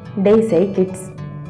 டேசை kids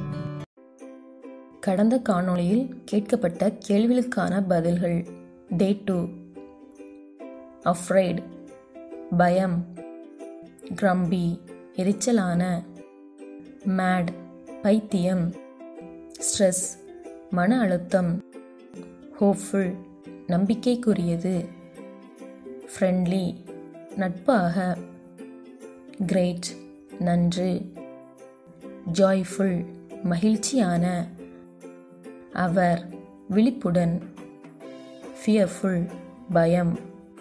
கடந்த காணொளியில் கேட்கப்பட்ட கேள்விகளுக்கான பதில்கள் டே டூ அஃப்ரைட் பயம் கிரம்பி எரிச்சலான மேட் பைத்தியம் ஸ்ட்ரெஸ் மன அழுத்தம் ஹோப்ஃபுல் நம்பிக்கைக்குரியது ஃப்ரெண்ட்லி நட்பாக கிரேட் நன்று ஜாய்ஃபுல் மகிழ்ச்சியான அவர் விழிப்புடன் ஃபியர்ஃபுல் பயம்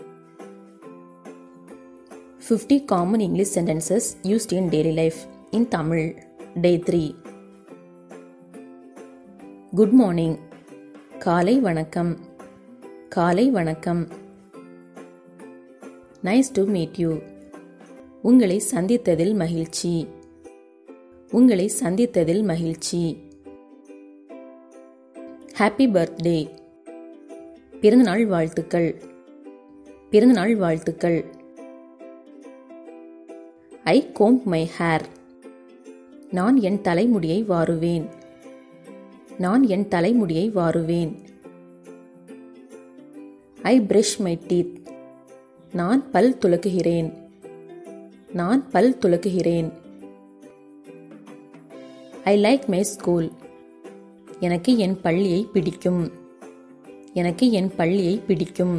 50 common English sentences used in daily life in Tamil. Day 3. Good morning. காலை வணக்கம் காலை வணக்கம் நைஸ் டு மீட் யூ உங்களை சந்தித்ததில் மகிழ்ச்சி உங்களை சந்தித்ததில் மகிழ்ச்சி ஹாப்பி பர்த்டே பிறந்தநாள் வாழ்த்துக்கள் பிறந்தநாள் வாழ்த்துக்கள் ஐ கோம்ப் மை ஹேர் நான் என் தலைமுடியை வாருவேன் நான் என் தலைமுடியை வாருவேன் ஐ பிரஷ் மை டீத் நான் பல் துலக்குகிறேன் நான் பல் துலக்குகிறேன் ஐ லைக் மை ஸ்கூல் எனக்கு என் பள்ளியை பிடிக்கும் எனக்கு என் பள்ளியை பிடிக்கும்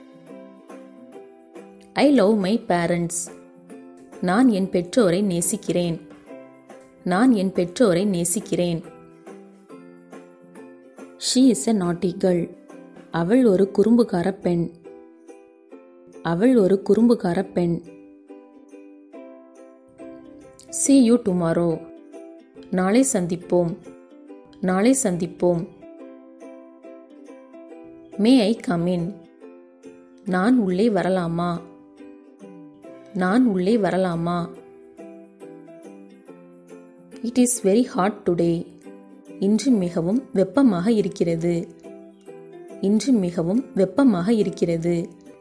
ஐ லவ் மை பேரண்ட்ஸ் நான் என் பெற்றோரை நேசிக்கிறேன் நான் என் பெற்றோரை நேசிக்கிறேன் ஷீ இஸ் எ நாட்டி கேர்ள் அவள் ஒரு குறும்புகார பெண் அவள் ஒரு குறும்புகார பெண் see யூ டுமாரோ நாளை சந்திப்போம் நாளை சந்திப்போம் மே ஐ கமின் நான் உள்ளே வரலாமா நான் உள்ளே வரலாமா it is very hot today இன்று மிகவும் வெப்பமாக இருக்கிறது இன்று மிகவும் வெப்பமாக இருக்கிறது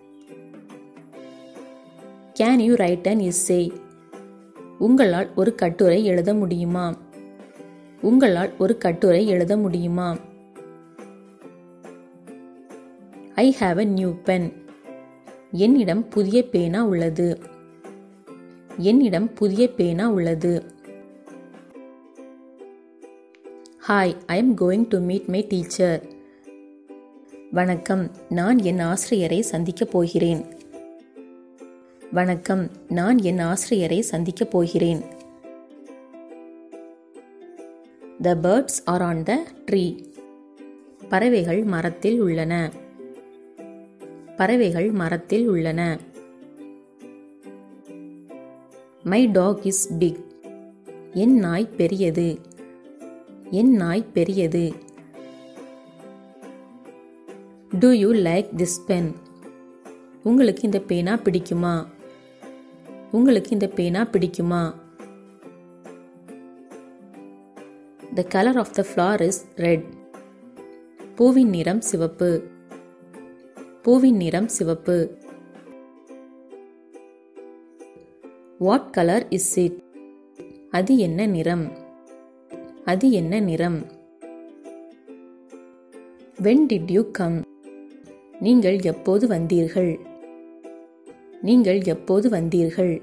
can you write an essay உங்களால் ஒரு கட்டுரை எழுத முடியுமா உங்களால் ஒரு கட்டுரை எழுத முடியுமா I have a new pen என்னிடம் புதிய பேனா உள்ளது என்னிடம் புதிய பேனா உள்ளது hi I am going to meet my teacher வணக்கம் நான் என் ஆசிரியரை சந்திக்கப் போகிறேன் வணக்கம் நான் என் ஆசிரியரை சந்திக்கப் போகிறேன் the birds are on the tree பறவைகள் மரத்தில் உள்ளன பறவைகள் மரத்தில் உள்ளன மை டாக் இஸ் பிக் என் நாய் பெரியது என் நாய் பெரியது do you like this pen உங்களுக்கு இந்த பேனா பிடிக்குமா உங்களுக்கு இந்த பேனா பிடிக்குமா the colour of the flower is red பூவின் நிறம் சிவப்பு பூவின் நிறம் சிவப்பு வாட் கலர் இஸ் இட் அது என்ன நிறம் அது என்ன நிறம் வென் டிட் யூ கம் நீங்கள் எப்போது வந்தீர்கள் நீங்கள் எப்போது வந்தீர்கள்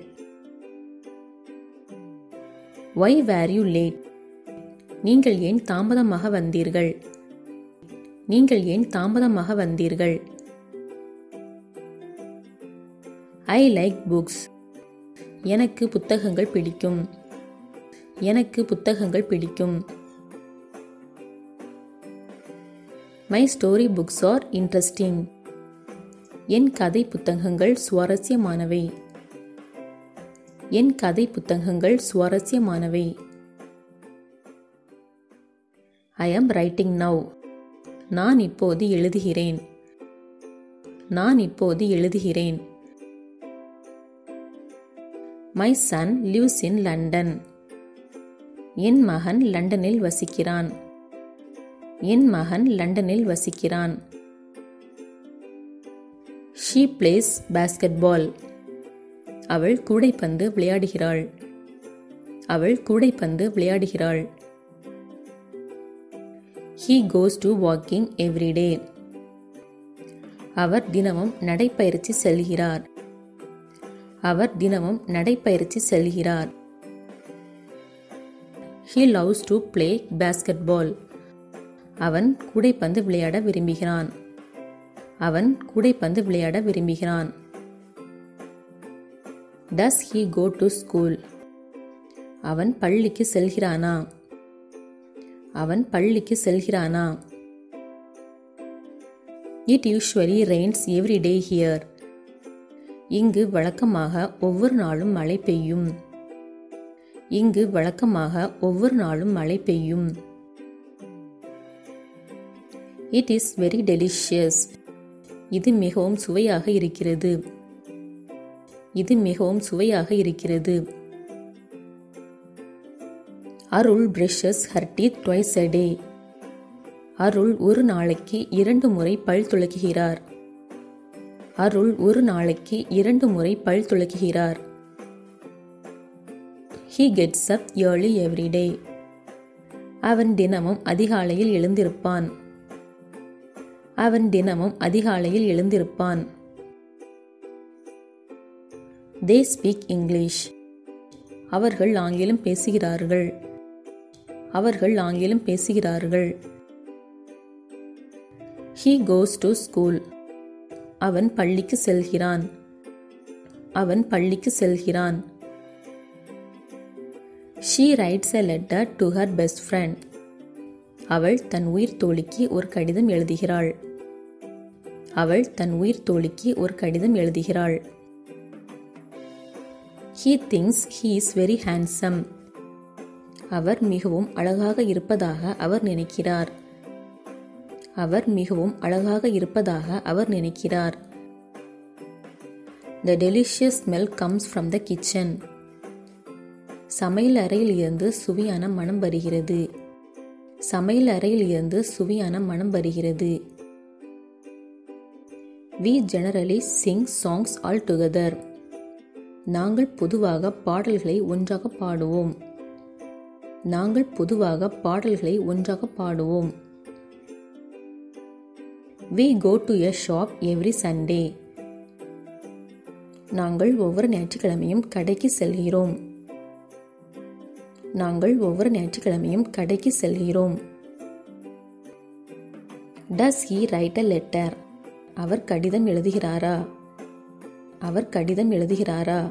ஒய் வேர் யூ லேட் நீங்கள் ஏன் தாமதமாக வந்தீர்கள் நீங்கள் ஏன் தாமதமாக வந்தீர்கள் ஐ லைக் புக்ஸ் எனக்கு புத்தகங்கள் பிடிக்கும் எனக்கு புத்தகங்கள் பிடிக்கும் my story books are interesting என் கதை புத்தகங்கள் சுவாரஸ்யமானவை என் கதை புத்தகங்கள் சுவாரஸ்யமானவை ஐ ஆம் ரைட்டிங் நவ் நான் இப்போது எழுதுகிறேன் நான் இப்போது எழுதுகிறேன் my son lives in London என் மகன் லண்டனில் வசிக்கிறான் என் மகன் லண்டனில் வசிக்கிறான் ஷீ பிளேஸ் பாஸ்கெட்பால் அவள் கூடைப்பந்து விளையாடுகிறாள் அவள் கூடைப்பந்து விளையாடுகிறாள் he goes to walking everyday அவர் தினமும் நடைப்பயிற்சி செல்கிறார் அவர் தினமும் நடைப்பயிற்சி செல்கிறார் he loves to play basketball அவன் கூடைப்பந்து விளையாட விரும்புகிறான் அவன் கூடைப்பந்து விளையாட விரும்புகிறான் does he go to school அவன் பள்ளிக்கு செல்கிறானா அவன் பள்ளிக்கு செல்கிறானா it usually rains every day here இங்கு வழக்கமாக ஒவ்வொரு நாளும் மழை பெய்யும் இங்கு வழக்கமாக ஒவ்வொரு நாளும் மழை பெய்யும் இட் இஸ் வெரி டெலிஷியஸ் இது மிகவும் சுவையாக இருக்கிறது இது மிகவும் சுவையாக இருக்கிறது Arul brushes her teeth twice a day Arul ஒரு நாளைக்கு இரண்டு முறை பல் துளக்குகிறார் அருள் ஒரு நாளைக்கு இரண்டு முறை பல் துளக்குகிறார் he gets up early every day அவன் தினமும் அதிகாலையில் எழுந்திருப்பான் அவன் தினமும் அதிகாலையில் எழுந்திருப்பான் தே ஸ்பீக் இங்கிலீஷ் அவர்கள் ஆங்கிலம் பேசுகிறார்கள் அவர்கள் ஆங்கிலம் பேசுகிறார்கள் ஹீ கோஸ் டு ஸ்கூல் அவன் பள்ளிக்கு செல்கிறான் அவன் பள்ளிக்கு செல்கிறான் she writes a letter to her best friend அவள் தன் உயிர் தோழிக்கு ஒரு கடிதம் எழுதுகிறாள் அவள் தன் உயிர் தோழிக்கு ஒரு கடிதம் எழுதுகிறாள் he thinks he is very handsome அவர் மிகவும் அழகாக இருப்பதாக அவர் நினைக்கிறார் அவர் மிகவும் அழகாக இருப்பதாக அவர் நினைக்கிறார் the delicious smell comes from the kitchen சமையல் அறையில் இருந்து சுவையான மனம் வருகிறது சமையல் அறையில் இருந்து சுவையான மனம் வருகிறது we generally sing songs all together நாங்கள் பொதுவாக பாடல்களை ஒன்றாக பாடுவோம் நாங்கள் பொதுவாக பாடல்களை ஒன்றாக பாடுவோம் we go to a shop every Sunday நாங்கள் ஒவ்வொரு ஞாயிற்றுக்கிழமையும் கடைக்கு செல்கிறோம் நாங்கள் ஒவ்வொரு ஞாயிற்றுக்கிழமையும் கடைக்கு செல்கிறோம் does he write a letter அவர் கடிதம் எழுதுகிறாரா அவர் கடிதம் எழுதுகிறாரா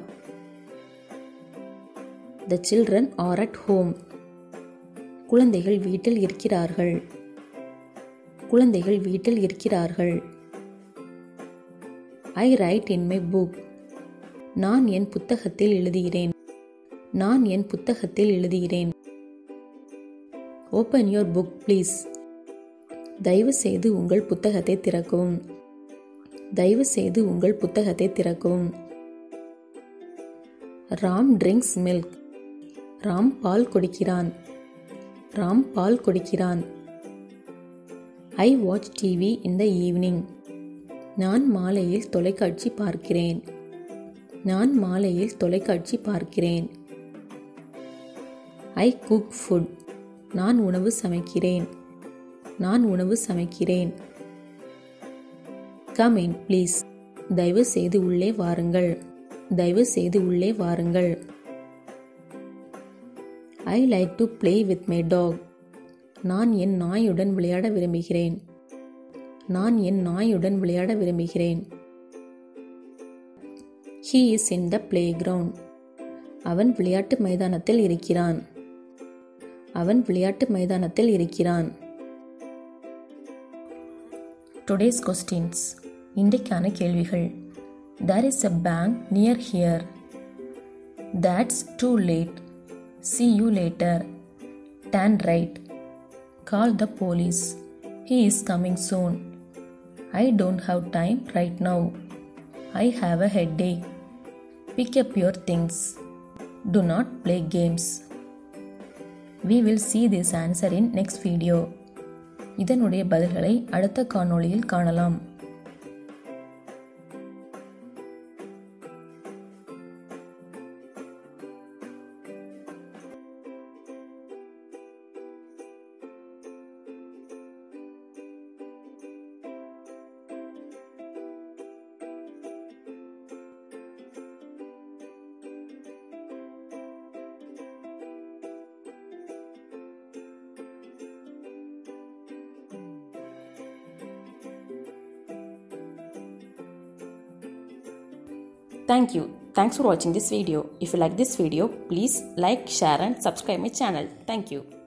the children are at home குழந்தைகள் வீட்டில் இருக்கிறார்கள் குழந்தைகள் வீட்டில் இருக்கிறார்கள் I write in my book நான் என் புத்தகத்தில் எழுதுகிறேன் நான் என் புத்தகத்தில் எழுதுகிறேன் ஓப்பன் யுவர் புக் ப்ளீஸ் தயவு செய்து உங்கள் புத்தகத்தை திறக்கவும் தயவு செய்து உங்கள் புத்தகத்தை திறக்கவும் ராம் ட்ரிங்க்ஸ் மில்க் ராம் பால் கொடுக்கிறான் ராம் பால் கொடுக்கிறான் I watch TV in the evening நான் மாலையில் தொலைக்காட்சி பார்க்கிறேன் நான் மாலையில் தொலைக்காட்சி பார்க்கிறேன் ஐ குக் ஃபுட் நான் உணவு சமைக்கிறேன் நான் உணவு சமைக்கிறேன் கம் இன் ப்ளீஸ் தயவு செய்து உள்ளே வாருங்கள் தயவு செய்து உள்ளே வாருங்கள் I like to play with my dog நான் என் நாயுடன் விளையாட விரும்புகிறேன் நான் என் நாயுடன் விளையாட விரும்புகிறேன் he is in the playground அவன் விளையாட்டு மைதானத்தில் இருக்கிறான் அவன் விளையாட்டு மைதானத்தில் இருக்கிறான் டுடேஸ் கொஸ்டின்ஸ் இன்றைக்கான கேள்விகள் there is a bank near here that's too late see you later then right call the police he is coming soon I don't have time right now I have a headache pick up your things do not play games we will see this answer in next video இதனுடைய பதில்களை அடுத்த காணொளியில் காணலாம் Thank you. Thanks for watching this video. If you like this video, please like, share and subscribe my channel. Thank you.